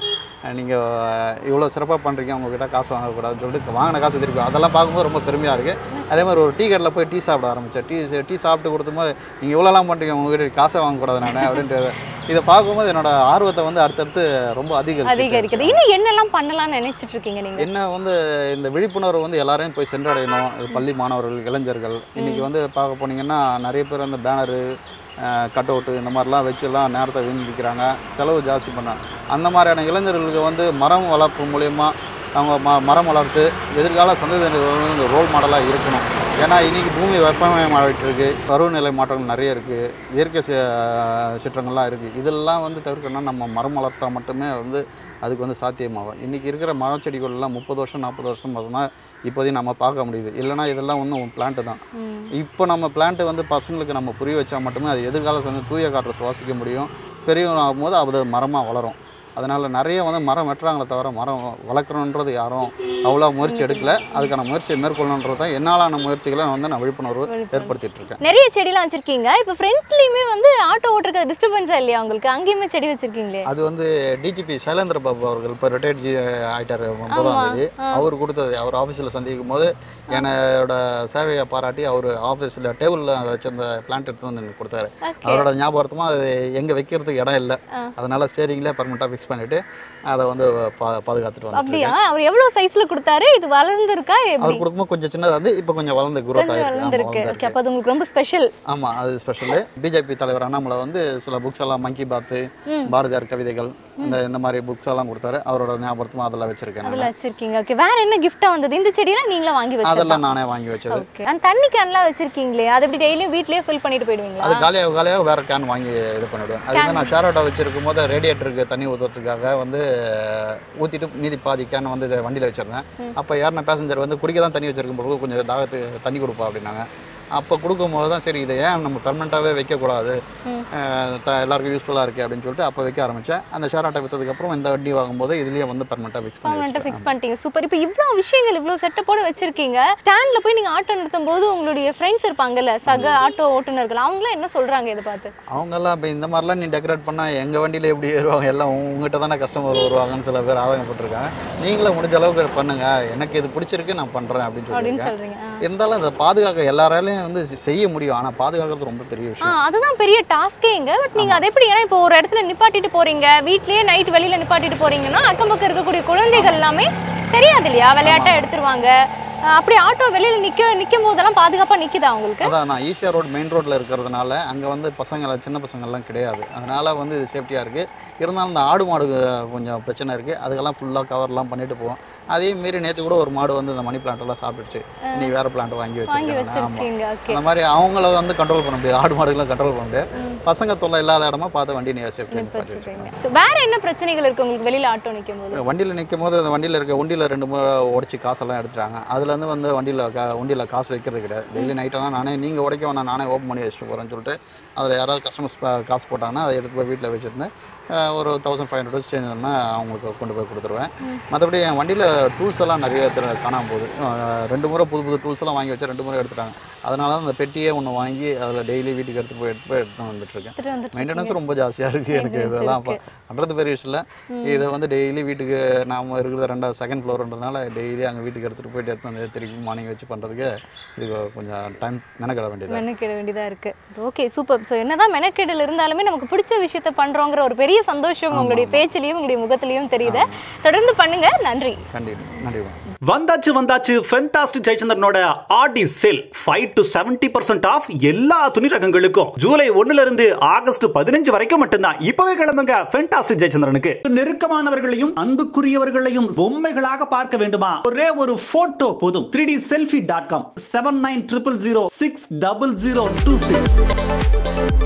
நீங்கள் இவ்வளோ சிறப்பாக பண்ணுறீங்க உங்ககிட்ட காசு வாங்கக்கூடாதுன்னு சொல்லிட்டு வாங்கின காசு திருப்பி அதெல்லாம் பார்க்கும்போது ரொம்ப பெருமையாக இருக்குது அதே மாதிரி ஒரு டீ கடையில் போய் டீ சாப்பிட ஆரம்பித்தேன் டீ டீ சாப்பிட்டு கொடுத்தும்போது நீங்கள் இவ்வளோலாம் பண்ணுறீங்க உங்ககிட்ட காசை வாங்கக்கூடாது நான் அப்படின்ட்டு இதை பார்க்கும்போது என்னோட ஆர்வத்தை வந்து அடுத்தடுத்து ரொம்ப அதிகரிச்சு அதிகரிக்குது இன்னும் என்னெல்லாம் பண்ணலாம்னு நினைச்சிட்டு இருக்கீங்க நீங்க என்ன வந்து இந்த விழிப்புணர்வு வந்து எல்லாரையும் போய் சென்றடையணும் இது பள்ளி மாணவர்கள் இளைஞர்கள் இன்னைக்கு வந்து பார்க்க போனீங்கன்னா நிறைய பேர் அந்த பேனரு கட் அவுட்டு இந்த மாதிரிலாம் வச்சுலாம் நேரத்தை வீணடிக்கிறாங்க செலவு ஜாஸ்தி பண்ணாங்க அந்த மாதிரியான இளைஞர்களுக்கு வந்து மரம் வளர்ப்பு மூலயமா அவங்க ம மரம் வளர்த்து எதிர்கால சந்ததியினருக்கு வந்து ரோல் மாடலாக இருக்கணும் ஏன்னா இன்னைக்கு பூமி வெப்பமயமாகிட்டு இருக்கு பருவநிலை மாற்றங்கள் நிறைய இருக்குது இயற்கை சி- சீற்றங்கள்லாம் இருக்குது இதெல்லாம் வந்து தவிர்க்கணும்னா நம்ம மரம் வளர்த்தா மட்டுமே வந்து அதுக்கு வந்து சாத்தியமாகும் இன்றைக்கி இருக்கிற மரச்செடிகள் எல்லாம் முப்பது வருஷம் நாற்பது வருஷம் பார்த்தோம்னா இப்போதையும் நம்ம பார்க்க முடியுது இல்லைனா இதெல்லாம் ஒன்றும் பிளான்ட்டு தான் ம். இப்போ நம்ம பிளான்ட்டு வந்து பசங்களுக்கு நம்ம புரிய வச்சா மட்டுமே அது எதிர்காலத்தில் வந்து தூய காற்றை சுவாசிக்க முடியும் பெரியவங்க ஆகும்போது அது மரமாக வளரும் அதனால் நிறைய வந்து மரம் வெட்டுறாங்களே தவிர மரம் வளர்க்கணுன்றது யாரும் அவ்வளோ முயற்சி எடுக்கல அதுக்கான முயற்சியை மேற்கொள்ளணுன்றது தான் என்னாலான முயற்சிகளை வந்து நான் விழிப்புணர்வு ஏற்படுத்திட்டு இருக்கேன் நிறைய செடிலாம் வச்சிருக்கீங்க இப்போ ஃப்ரண்ட்லயுமே வந்து ஆட்டோ ஓட்டுறது டிஸ்டர்பன்ஸா இல்லையா உங்களுக்கு அங்கேயுமே செடி வச்சிருக்கீங்களே அது வந்து டிஜிபி சைலேந்திர பாபு அவர்கள் இப்போ ரிட்டையர்ட் ஜி ஆயிட்டார் ஒன்பதாம் ஆமா. தேதி அவர் கொடுத்தது அவர் ஆஃபீஸில் சந்திக்கும் போது என்னோட சேவையை பாராட்டி அவர் ஆஃபீஸில் டேபிளில் வச்சிருந்த பிளான்ட் எடுத்து வந்து எனக்கு கொடுத்தாரு ஓகே அவரோட ஞாபகமாக அது எங்கே வைக்கிறதுக்கு இடம் இல்லை ஆ. அதனால ஸ்டேரிங்லேயே பர்மனெண்ட்டாக ஃபிக்ஸ் பண்ணிவிட்டு அதை வந்து பா பாதுகாத்துட்டு வந்துட்டு அப்படியா அவர் எவ்வளவு சைஸ்ல கொடுத்தாரு இது வளர்ந்துருக்கா எப்படி அவர் கொடுக்கும்போது கொஞ்சம் சின்னதாக வந்து இப்போ கொஞ்சம் வளர்ந்து குரோத் கொஞ்சம் ஆயிருக்கு ஆமா, வளர்ந்துருக்கு ஓகே வளர்ந்திருக்கு. அப்போ அது உங்களுக்கு ரொம்ப ஸ்பெஷல் ஆமாம் அது ஸ்பெஷலு பிஜேபி தலைவர் அண்ணாமலை வந்து சில புக்ஸ் எல்லாம் மங்கி பாத்து ம். பாரதியார் கவிதைகள் இந்த இந்த மாதிரி புக்ஸ் எல்லாம் கொடுத்தாரு அவரோட ஞாபகத்துமா அதெல்லாம் வச்சிருக்கேன் அதுல நான். வச்சிருக்கீங்க ஓகே வேற என்ன கிஃப்டா வந்தது இந்த செடியெல்லாம் நீங்களா வாங்கி வச்சதா அதெல்லாம் நானே வாங்கி வச்சது ஓகே அந்த தண்ணி கேன்லாம் வச்சிருக்கீங்களே அது எப்படி டெய்லியும் வீட்லயே ஃபில் பண்ணிட்டு போயிடுவீங்களா அது காலியாக காலியாக வேற கேன் வாங்கி இது பண்ணிவிடுவேன் அது வந்து நான் ஷேர் ஆட்டோ வச்சிருக்கும் போது ரேடியேட்டருக்கு தண்ணி ஊற்றுறதுக்காக வந்து ஊற்றிட்டு மீதி பாதி கேன் வந்து இதை வண்டியில் வச்சிருந்தேன் அப்போ யாருன்னா பேசஞ்சர் வந்து குடிக்க தான் தண்ணி வச்சிருக்கும் போது கொஞ்சம் தாகத்துக்கு தண்ணி கொடுப்பா அப்படின்னாங்க அப்போ கொடுக்கும்போது தான் சரி இதை ஏன் நம்ம பெர்மனெண்ட்டாகவே வைக்கக்கூடாது ம். அஹ் த- எல்லாருக்கும் யூஸ்ஃபுல்லாக இருக்குது அப்படின்னு சொல்லிட்டு அப்போ வைக்க ஆரம்பித்தேன் அந்த ஷேர் ஆட்டோ விற்றதுக்கப்புறம் இந்த வண்டி வாங்கும்போது இதுலேயே வந்து பெர்மனெண்ட்டாக ஃபிக்ஸ் பண்ணி பர்மனெண்ட்டாக வச்சிருக்கேன். ஃபிக்ஸ் பண்ணிட்டீங்க சூப்பர் இப்போ இவ்வளோ விஷயங்கள் இவ்வளோ செட்டப்போட வச்சிருக்கீங்க ஸ்டாண்ட்ல போய் நீங்க ஆட்டோ நிறுத்தும் போது உங்களுடைய ஃப்ரெண்ட்ஸ் இருப்பாங்கல்ல சக ஆட்டோ ஓட்டுநர்கள் அவங்களாம் என்ன சொல்றாங்க இதை பார்த்து அவங்கெல்லாம் இப்போ இந்த மாதிரிலாம் நீ டெக்கரேட் பண்ணால் எங்கள் வண்டியில் எப்படி ஏறுவாங்க எல்லாம் உங்க- உங்ககிட்ட தானே கஸ்டமர் வருவாங்கன்னு சில பேர் ஆதங்கப்பட்டிருக்காங்க நீங்களும் முடிஞ்ச அளவுக்கு பண்ணுங்க எனக்கு இது பிடிச்சிருக்கு நான் பண்ணுறேன் அப்படின்னு அப்படின்னு சொல்லியிருக்கேன் சொல்றீங்க ஆ. இருந்தாலும் அதை பாதுகாக்க எல்லாராலையும் வந்து செ- செய்ய முடியும் ஆனால் பாதுகாக்கிறது ரொம்ப பெரிய ஆ விஷயம் அதுதான் பெரிய டாஸ்கே இங்க பட் நீங்க அதை எப்படி ஏன்னா இப்போ ஒரு இடத்துல நிப்பாட்டிட்டு போறீங்க வீட்லயே நைட் வெளியில நிப்பாட்டிட்டு போறீங்கன்னா அக்கம் பக்கம் இருக்கக்கூடிய குழந்தைகள் எல்லாமே தெரியாது இல்லையா விளையாட்டா எடுத்துருவாங்க ஆ, அப்படி ஆட்டோ வெளியில நிக்க நிக்கும் போதெல்லாம் பாதுகாப்பா நிக்குதா உங்களுக்கு அதான் நான் ஈஸியாக ரோடு மெயின் ரோட்டில் இருக்கிறதுனால அங்கே வந்து பசங்க சின்ன பசங்கள்லாம் கிடையாது அதனால் வந்து இது சேஃப்டியாக இருக்குது இருந்தாலும் இந்த ஆடு மாடு கொஞ்சம் பிரச்சனை இருக்குது அதுக்கெல்லாம் ஃபுல்லாக கவர்லாம் பண்ணிட்டு போவோம் அதே மீறி நேற்று கூட ஒரு மாடு வந்து இந்த மணி பிளான்ட்டெல்லாம் சாப்பிட்டுச்சு இன்னைக்கு வேறு பிளான்ட் வாங்கி வாங்கி வச்சிருக்கேன் ஆமாம் வச்சிருக்கீங்க ஓகே அந்த மாதிரி அவங்கள வந்து கண்ட்ரோல் பண்ண முடியாது ஆடு மாடுகளை கண்ட்ரோல் பண்ண முடியாது பசங்க தொல்லை இல்லாத இடமா பார்த்து வண்டி நீ சேஃப்டி நிப்ப வச்சிருக்கீங்க So, வேற என்ன பிரச்சனைகள் இருக்கு உங்களுக்கு வெளியில ஆட்டோ நிக்கும் போது வண்டியில் நிற்கும் போது அந்த வண்டியில் இருக்க வண்டியில் ரெண்டு முறை உடச்சி காசெல்லாம் எடுத்துட்டாங்க அதுலேருந்து வந்து வண்டியில் கா வண்டியில் காசு வைக்கிறது கிடையாது டெய்லி நைட்டெல்லாம் நானே நீங்கள் உடைக்க வேணாம் நானே ஓப்பன் பண்ணி வச்சுட்டு போகிறேன்னு சொல்லிட்டு அதில் யாராவது கஸ்டமர்ஸ் காசு போட்டாங்கன்னா அதை எடுத்து போய் வீட்டில் வச்சுருந்தேன் ஒரு தௌசண்ட் ஃபைவ் ஹண்ட்ரட் சேஞ்ச் பண்ணால் அவங்களுக்கு கொண்டு போய் கொடுத்துருவேன் மற்றபடி என் வண்டியில் டூல்ஸ் எல்லாம் நிறைய திரு- காணாம போகுது அஹ் ரெண்டு முறை புது புது டூல்ஸ் எல்லாம் வாங்கி வச்சு ரெண்டு முறை எடுத்துட்டாங்க அதனால தான் அந்த பெட்டியே ஒன்று வாங்கி அதில் டெய்லி வீட்டுக்கு எடுத்து போய் எடுத்து போய் எடுத்து வந்துட்டுருக்கேன் எடுத்துட்டு வந்துட்டு மெயின்டெனன்ஸ் ரொம்ப ஜாஸ்தியாக இருக்குது எனக்கு Maintenance இதெல்லாம் இருக்கு. பண்ணுறது பெரிய விஷயம் இல்லை இதை வந்து டெய்லி வீட்டுக்கு நாம இருக்கிறது ரெண்டாவது செகண்ட் ஃப்ளோர்ன்றதுனால டெய்லி அங்கே வீட்டுக்கு எடுத்துகிட்டு போயிட்டு எடுத்து வந்து திருப்பி மார்னிங் வச்சு பண்ணுறதுக்கு இது கொஞ்சம் டைம் மெனக்கிட வேண்டியது மெனக்கெட வேண்டியதா இருக்கு ஓகே சூப்பர் ஸோ என்னதான் மெனக்கெடல் இருந்தாலுமே நமக்கு பிடிச்ச விஷயத்த பண்றோங்கிற ஒரு பெரிய சந்தோஷம் உங்களுடைய பேச்சிலையும் உங்களுடைய முகத்திலையும் தெரியுது தொடர்ந்து பண்ணுங்க நன்றி கண்டிப்பாக நன்றி மேம் வந்தாச்சு வந்தாச்சு ஃபென்டாஸ்டிக் ஜெயச்சந்திரனோட Aadi sale five to seventy percent off எல்லா துணி ரகங்களுக்கும் ஜூலை ஒண்ணுல இருந்து ஆகஸ்ட் பதினஞ்சு வரைக்கும் மட்டும்தான் இப்பவே கிளம்புங்க ஃபென்டாஸ்டிக் ஜெயச்சந்திரனுக்கு நெருக்கமானவர்களையும் அன்புக்குரியவர்களையும் பொம்மைகளாக பார்க்க வேண்டுமா ஒரே ஒரு போட்டோ போதும் three D selfie dot com seven nine triple zero six double zero two six